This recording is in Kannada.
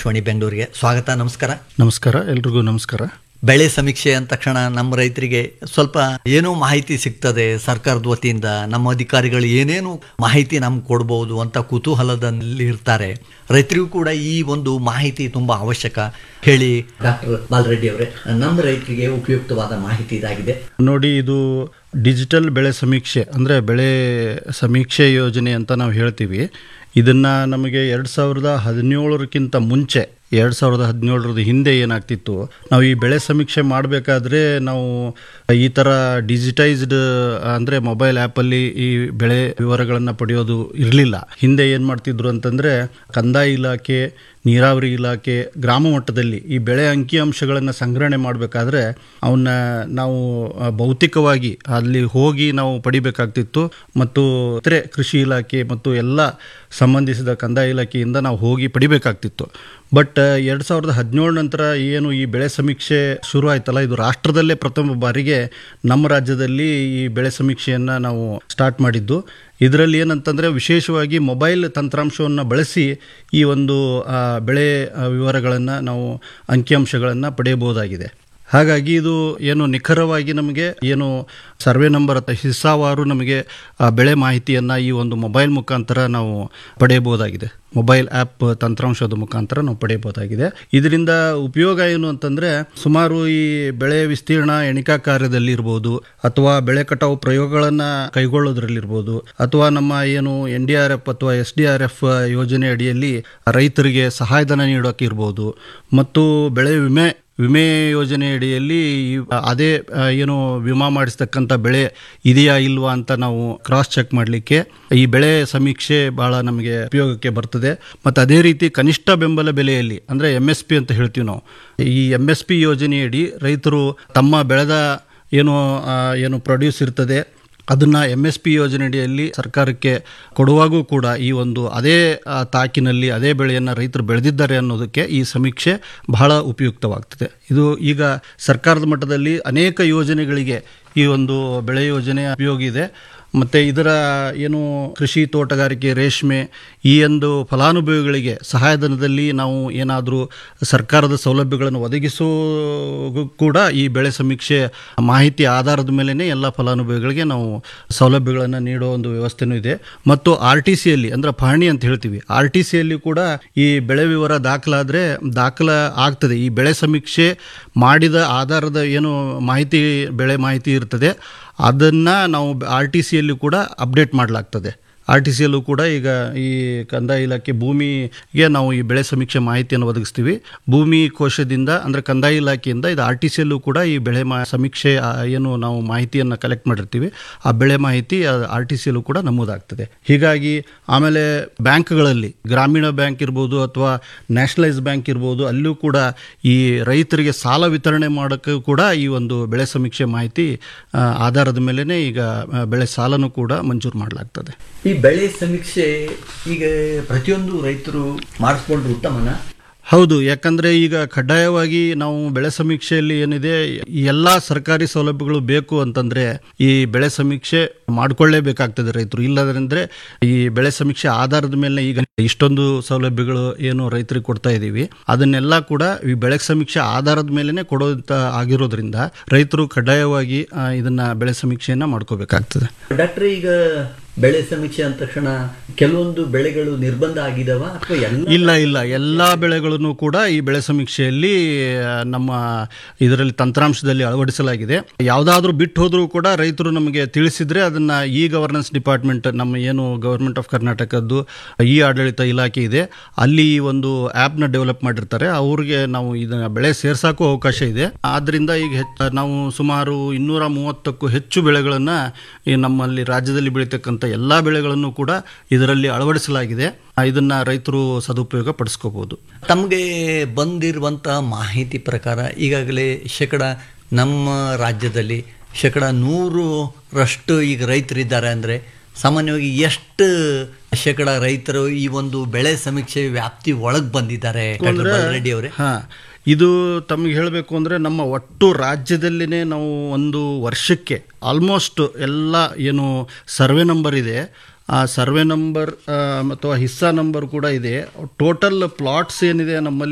ಆಕಾಶವಾಣಿ ಬೆಂಗಳೂರಿಗೆ ಸ್ವಾಗತ ನಮಸ್ಕಾರ ನಮಸ್ಕಾರ ಎಲ್ರಿಗೂ ನಮಸ್ಕಾರ ಬೆಳೆ ಸಮೀಕ್ಷೆ ಅಂದ ತಕ್ಷಣ ನಮ್ಮ ರೈತರಿಗೆ ಸ್ವಲ್ಪ ಏನೋ ಮಾಹಿತಿ ಸಿಗ್ತದೆ ಸರ್ಕಾರದ ವತಿಯಿಂದ ನಮ್ಮ ಅಧಿಕಾರಿಗಳು ಏನೇನು ಮಾಹಿತಿ ನಮ್ಗೆ ಕೊಡ್ಬೋದು ಅಂತ ಕುತೂಹಲದಲ್ಲಿ ಇರ್ತಾರೆ ರೈತರಿಗೂ ಕೂಡ ಈ ಒಂದು ಮಾಹಿತಿ ತುಂಬಾ ಅವಶ್ಯಕ ಹೇಳಿ ಡಾಕ್ಟರ್ ಬಾಲರೆಡ್ಡಿ ಅವರೇ ನಮ್ಮ ರೈತರಿಗೆ ಉಪಯುಕ್ತವಾದ ಮಾಹಿತಿ ಇದಾಗಿದೆ ನೋಡಿ ಇದು ಡಿಜಿಟಲ್ ಬೆಳೆ ಸಮೀಕ್ಷೆ ಅಂದರೆ ಬೆಳೆ ಸಮೀಕ್ಷೆ ಯೋಜನೆ ಅಂತ ನಾವು ಹೇಳ್ತೀವಿ ಇದನ್ನು ನಮಗೆ ಎರಡು ಸಾವಿರದ ಹದಿನೇಳರಕ್ಕಿಂತ ಮುಂಚೆ ಎರಡು ಸಾವಿರದ ಹದಿನೇಳರದ ಹಿಂದೆ ಏನಾಗ್ತಿತ್ತು ನಾವು ಈ ಬೆಳೆ ಸಮೀಕ್ಷೆ ಮಾಡಬೇಕಾದ್ರೆ ನಾವು ಈ ಥರ ಡಿಜಿಟೈಸ್ಡ್ ಅಂದರೆ ಮೊಬೈಲ್ ಆ್ಯಪಲ್ಲಿ ಈ ಬೆಳೆ ವಿವರಗಳನ್ನು ಪಡೆಯೋದು ಇರಲಿಲ್ಲ ಹಿಂದೆ ಏನು ಮಾಡ್ತಿದ್ರು ಅಂತಂದರೆ ಕಂದಾಯ ಇಲಾಖೆ ನೀರಾವರಿ ಇಲಾಖೆ ಗ್ರಾಮ ಮಟ್ಟದಲ್ಲಿ ಈ ಬೆಳೆ ಅಂಕಿಅಂಶಗಳನ್ನು ಸಂಗ್ರಹಣೆ ಮಾಡಬೇಕಾದ್ರೆ ಅವನ್ನ ನಾವು ಆ, ಭೌತಿಕವಾಗಿ ಅಲ್ಲಿ ಹೋಗಿ ನಾವು ಪಡಿಬೇಕಾಗ್ತಿತ್ತು ಮತ್ತು ಇತರೆ ಕೃಷಿ ಇಲಾಖೆ ಮತ್ತು ಎಲ್ಲ ಸಂಬಂಧಿಸಿದ ಕಂದಾಯ ಇಲಾಖೆಯಿಂದ ನಾವು ಹೋಗಿ ಪಡಿಬೇಕಾಗ್ತಿತ್ತು ಬಟ್ ಎರಡು ಸಾವಿರದ ಹದಿನೇಳು ನಂತರ ಏನು ಈ ಬೆಳೆ ಸಮೀಕ್ಷೆ ಶುರು ಆಯ್ತಲ್ಲ ಇದು ರಾಷ್ಟ್ರದಲ್ಲೇ ಪ್ರಥಮ ಬಾರಿಗೆ ನಮ್ಮ ರಾಜ್ಯದಲ್ಲಿ ಈ ಬೆಳೆ ಸಮೀಕ್ಷೆಯನ್ನು ನಾವು ಸ್ಟಾರ್ಟ್ ಮಾಡಿದ್ದು ಇದರಲ್ಲಿ ಏನಂತಂದರೆ ವಿಶೇಷವಾಗಿ ಮೊಬೈಲ್ ತಂತ್ರಾಂಶವನ್ನು ಬಳಸಿ ಈ ಒಂದು ಆ, ಬೆಳೆ ವಿವರಗಳನ್ನು ನಾವು ಅಂಕಿಅಂಶಗಳನ್ನು ಪಡೆಯಬಹುದಾಗಿದೆ ಹಾಗಾಗಿ ಇದು ಏನು ನಿಖರವಾಗಿ ನಮಗೆ ಏನು ಸರ್ವೆ ನಂಬರ್ ಅಥವಾ ಹಿಸ್ಸಾವಾರು ನಮಗೆ ಆ ಬೆಳೆ ಮಾಹಿತಿಯನ್ನು ಈ ಒಂದು ಮೊಬೈಲ್ ಮುಖಾಂತರ ನಾವು ಪಡೆಯಬಹುದಾಗಿದೆ ಮೊಬೈಲ್ ಆ್ಯಪ್ ತಂತ್ರಾಂಶದ ಮುಖಾಂತರ ನಾವು ಪಡೆಯಬಹುದಾಗಿದೆ ಇದರಿಂದ ಉಪಯೋಗ ಏನು ಅಂತಂದರೆ ಸುಮಾರು ಈ ಬೆಳೆ ವಿಸ್ತೀರ್ಣ ಎಣಿಕಾ ಕಾರ್ಯದಲ್ಲಿ ಇರ್ಬೋದು ಅಥವಾ ಬೆಳೆ ಕಟಾವು ಪ್ರಯೋಗಗಳನ್ನು ಕೈಗೊಳ್ಳೋದ್ರಲ್ಲಿರ್ಬೋದು ಅಥವಾ ನಮ್ಮ ಏನು ಎನ್ ಡಿ ಆರ್ ಎಫ್ ಅಥವಾ ಎಸ್ ಡಿ ಆರ್ ಎಫ್ ಯೋಜನೆ ಅಡಿಯಲ್ಲಿ ರೈತರಿಗೆ ಸಹಾಯಧನ ನೀಡೋಕೆ ಇರ್ಬೋದು ಮತ್ತು ಬೆಳೆ ವಿಮೆ ವಿಮೆ ಯೋಜನೆ ಅಡಿಯಲ್ಲಿ ಈ ಅದೇ ಆ, ಏನು ವಿಮಾ ಮಾಡಿಸ್ತಕ್ಕಂಥ ಬೆಳೆ ಇದೆಯಾ ಇಲ್ವಾ ಅಂತ ನಾವು ಕ್ರಾಸ್ ಚೆಕ್ ಮಾಡಲಿಕ್ಕೆ ಈ ಬೆಳೆ ಸಮೀಕ್ಷೆ ಬಹಳ ನಮಗೆ ಉಪಯೋಗಕ್ಕೆ ಬರ್ತದೆ ಮತ್ತು ಅದೇ ರೀತಿ ಕನಿಷ್ಠ ಬೆಂಬಲ ಬೆಲೆಯಲ್ಲಿ ಅಂದರೆ ಎಮ್ ಎಸ್ ಪಿ ಅಂತ ಹೇಳ್ತೀವಿ ನಾವು ಈ ಎಮ್ ಎಸ್ ಪಿ ಯೋಜನೆಯಡಿ ರೈತರು ತಮ್ಮ ಬೆಳೆದ ಏನು ಆ, ಏನು ಪ್ರೊಡ್ಯೂಸ್ ಇರ್ತದೆ ಅದನ್ನು ಎಮ್ ಎಸ್ ಪಿ ಯೋಜನೆಯಡಿಯಲ್ಲಿ ಸರ್ಕಾರಕ್ಕೆ ಕೊಡುವಾಗೂ ಕೂಡ ಈ ಒಂದು ಅದೇ ಆ, ತಾಕಿನಲ್ಲಿ ಅದೇ ಬೆಳೆಯನ್ನು ರೈತರು ಬೆಳೆದಿದ್ದಾರೆ ಅನ್ನೋದಕ್ಕೆ ಈ ಸಮೀಕ್ಷೆ ಬಹಳ ಉಪಯುಕ್ತವಾಗ್ತದೆ ಇದು ಈಗ ಸರ್ಕಾರದ ಮಟ್ಟದಲ್ಲಿ ಅನೇಕ ಯೋಜನೆಗಳಿಗೆ ಈ ಒಂದು ಬೆಳೆ ಯೋಜನೆ ಉಪಯೋಗ ಇದೆ ಮತ್ತು ಇದರ ಏನು ಕೃಷಿ ತೋಟಗಾರಿಕೆ ರೇಷ್ಮೆ ಈ ಒಂದು ಫಲಾನುಭವಿಗಳಿಗೆ ಸಹಾಯಧನದಲ್ಲಿ ನಾವು ಏನಾದರೂ ಸರ್ಕಾರದ ಸೌಲಭ್ಯಗಳನ್ನು ಒದಗಿಸೋ ಕೂಡ ಈ ಬೆಳೆ ಸಮೀಕ್ಷೆ ಮಾಹಿತಿ ಆಧಾರದ ಮೇಲೇ ಎಲ್ಲ ಫಲಾನುಭವಿಗಳಿಗೆ ನಾವು ಸೌಲಭ್ಯಗಳನ್ನು ನೀಡೋ ಒಂದು ವ್ಯವಸ್ಥೆನೂ ಇದೆ ಮತ್ತು ಆರ್ ಟಿ ಸಿಯಲ್ಲಿ ಅಂದರೆ ಪಹಣಿ ಅಂತ ಹೇಳ್ತೀವಿ ಆರ್ ಟಿ ಸಿಯಲ್ಲಿ ಕೂಡ ಈ ಬೆಳೆ ವಿವರ ದಾಖಲಾದರೆ ದಾಖಲ ಆಗ್ತದೆ ಈ ಬೆಳೆ ಸಮೀಕ್ಷೆ ಮಾಡಿದ ಆಧಾರದ ಏನು ಮಾಹಿತಿ ಬೆಳೆ ಮಾಹಿತಿ ಇರ್ತದೆ ಅದನ್ನು ನಾವು ಆರ್ ಟಿ ಸಿಯಲ್ಲಿ ಕೂಡ ಅಪ್ಡೇಟ್ ಮಾಡಲಾಗ್ತದೆ ಆರ್ ಟಿ ಸಿಯಲ್ಲೂ ಕೂಡ ಈಗ ಈ ಕಂದಾಯ ಇಲಾಖೆ ಭೂಮಿಗೆ ನಾವು ಈ ಬೆಳೆ ಸಮೀಕ್ಷೆ ಮಾಹಿತಿಯನ್ನು ಒದಗಿಸ್ತೀವಿ ಭೂಮಿ ಕೋಶದಿಂದ ಅಂದರೆ ಕಂದಾಯ ಇಲಾಖೆಯಿಂದ ಇದು ಆರ್ ಟಿ ಸಿಯಲ್ಲೂ ಕೂಡ ಈ ಬೆಳೆ ಮಾ ಸಮೀಕ್ಷೆ ಆ, ಏನು ನಾವು ಮಾಹಿತಿಯನ್ನು ಕಲೆಕ್ಟ್ ಮಾಡಿರ್ತೀವಿ ಆ ಬೆಳೆ ಮಾಹಿತಿ ಆರ್ ಟಿ ಸಿಯಲ್ಲೂ ಕೂಡ ನಮೂದಾಗ್ತದೆ ಹೀಗಾಗಿ ಆಮೇಲೆ ಬ್ಯಾಂಕ್ಗಳಲ್ಲಿ ಗ್ರಾಮೀಣ ಬ್ಯಾಂಕ್ ಇರ್ಬೋದು ಅಥವಾ ನ್ಯಾಷನಲೈಸ್ ಬ್ಯಾಂಕ್ ಇರ್ಬೋದು ಅಲ್ಲೂ ಕೂಡ ಈ ರೈತರಿಗೆ ಸಾಲ ವಿತರಣೆ ಮಾಡೋಕ್ಕೂ ಕೂಡ ಈ ಒಂದು ಬೆಳೆ ಸಮೀಕ್ಷೆ ಮಾಹಿತಿ ಆ, ಆಧಾರದ ಮೇಲೇ ಈಗ ಆ, ಬೆಳೆ ಸಾಲನೂ ಕೂಡ ಮಂಜೂರು ಮಾಡಲಾಗ್ತದೆ ಈ ಬೆಳೆ ಸಮೀಕ್ಷೆ ಈಗ ಪ್ರತಿಯೊಂದು ರೈತರು ಮಾಡಿಸ್ಕೊಂಡ್ರು ಉತ್ತಮನ ಹೌದು ಯಾಕಂದರೆ ಈಗ ಕಡ್ಡಾಯವಾಗಿ ನಾವು ಬೆಳೆ ಸಮೀಕ್ಷೆಯಲ್ಲಿ ಏನಿದೆ ಎಲ್ಲ ಸರ್ಕಾರಿ ಸೌಲಭ್ಯಗಳು ಬೇಕು ಅಂತಂದರೆ ಈ ಬೆಳೆ ಸಮೀಕ್ಷೆ ಮಾಡಿಕೊಳ್ಳೇಬೇಕಾಗ್ತದೆ ರೈತರು ಇಲ್ಲದಂದರೆ ಈ ಬೆಳೆ ಸಮೀಕ್ಷೆ ಆಧಾರದ ಮೇಲೆ ಈಗ ಇಷ್ಟೊಂದು ಸೌಲಭ್ಯಗಳು ಏನು ರೈತರಿಗೆ ಕೊಡ್ತಾ ಇದ್ದೀವಿ ಅದನ್ನೆಲ್ಲ ಕೂಡ ಈ ಬೆಳೆ ಸಮೀಕ್ಷೆ ಆಧಾರದ ಮೇಲೇ ಕೊಡೋಂಥ ಆಗಿರೋದ್ರಿಂದ ರೈತರು ಕಡ್ಡಾಯವಾಗಿ ಆ, ಇದನ್ನ ಬೆಳೆ ಸಮೀಕ್ಷೆಯನ್ನು ಮಾಡ್ಕೋಬೇಕಾಗ್ತದೆ ಡಾಕ್ಟರ್ ಈಗ ಬೆಳೆ ಸಮೀಕ್ಷೆ ಅಂದ ತಕ್ಷಣ ಕೆಲವೊಂದು ಬೆಳೆಗಳು ನಿರ್ಬಂಧ ಆಗಿದಾವ ಅಥವಾ ಎಲ್ಲ ಇಲ್ಲ ಇಲ್ಲ ಎಲ್ಲ ಬೆಳೆಗಳನ್ನು ಕೂಡ ಈ ಬೆಳೆ ಸಮೀಕ್ಷೆಯಲ್ಲಿ ಆ, ನಮ್ಮ ಇದರಲ್ಲಿ ತಂತ್ರಾಂಶದಲ್ಲಿ ಅಳವಡಿಸಲಾಗಿದೆ ಯಾವುದಾದ್ರೂ ಬಿಟ್ಟು ಹೋದರೂ ಕೂಡ ರೈತರು ನಮಗೆ ತಿಳಿಸಿದ್ರೆ ಅದನ್ನ ಇ ಗವರ್ನೆನ್ಸ್ ಡಿಪಾರ್ಟ್ಮೆಂಟ್ ನಮ್ಮ ಏನು ಗವರ್ಮೆಂಟ್ ಆಫ್ ಕರ್ನಾಟಕದ್ದು ಇ ಆಡಳಿತ ಇಲಾಖೆ ಇದೆ ಅಲ್ಲಿ ಈ ಒಂದು ಆ್ಯಪ್ನ ಡೆವಲಪ್ ಮಾಡಿರ್ತಾರೆ ಅವ್ರಿಗೆ ನಾವು ಇದನ್ನ ಬೆಳೆ ಸೇರ್ಸಾಕೂ ಅವಕಾಶ ಇದೆ ಆದ್ರಿಂದ ಈಗ ಹೆಚ್ಚು ನಾವು ಸುಮಾರು ಇನ್ನೂರ ಮೂವತ್ತಕ್ಕೂ ಹೆಚ್ಚು ಬೆಳೆಗಳನ್ನು ಈ ನಮ್ಮಲ್ಲಿ ರಾಜ್ಯದಲ್ಲಿ ಬೆಳೀತಕ್ಕಂಥ ಎಲ್ಲ ಬೆಳೆಗಳನ್ನು ಕೂಡ ಇದರಲ್ಲಿ ಅಳವಡಿಸಲಾಗಿದೆ ಆ, ಇದನ್ನ ರೈತರು ಸದುಪಯೋಗ ಪಡಿಸ್ಕೋಬಹುದು ತಮಗೆ ಬಂದಿರುವಂಥ ಮಾಹಿತಿ ಪ್ರಕಾರ ಈಗಾಗಲೇ ಶೇಕಡ ನಮ್ಮ ರಾಜ್ಯದಲ್ಲಿ ಶೇಕಡ ನೂರರಷ್ಟು ಈಗ ರೈತರಿದ್ದಾರೆ ಅಂದರೆ ಸಾಮಾನ್ಯವಾಗಿ ಎಷ್ಟು ಶೇಕಡ ರೈತರು ಈ ಒಂದು ಬೆಳೆ ಸಮೀಕ್ಷೆ ವ್ಯಾಪ್ತಿ ಒಳಗೆ ಬಂದಿದ್ದಾರೆ ಡಾಕ್ಟರ್ ಬಲರೆಡ್ಡಿ ಅವರೇ ಹಾ ಇದು ತಮಗೆ ಹೇಳಬೇಕು ಅಂದರೆ ನಮ್ಮ ಒಟ್ಟು ರಾಜ್ಯದಲ್ಲಿನೇ ನಾವು ಒಂದು ವರ್ಷಕ್ಕೆ ಆಲ್ಮೋಸ್ಟ್ ಎಲ್ಲ ಏನು ಸರ್ವೆ ನಂಬರ್ ಇದೆ ಆ ಸರ್ವೆ ನಂಬರ್ ಅಥವಾ ಹಿಸ್ಸಾ ನಂಬರ್ ಕೂಡ ಇದೆ ಟೋಟಲ್ ಪ್ಲಾಟ್ಸ್ ಏನಿದೆ ನಮ್ಮಲ್ಲಿ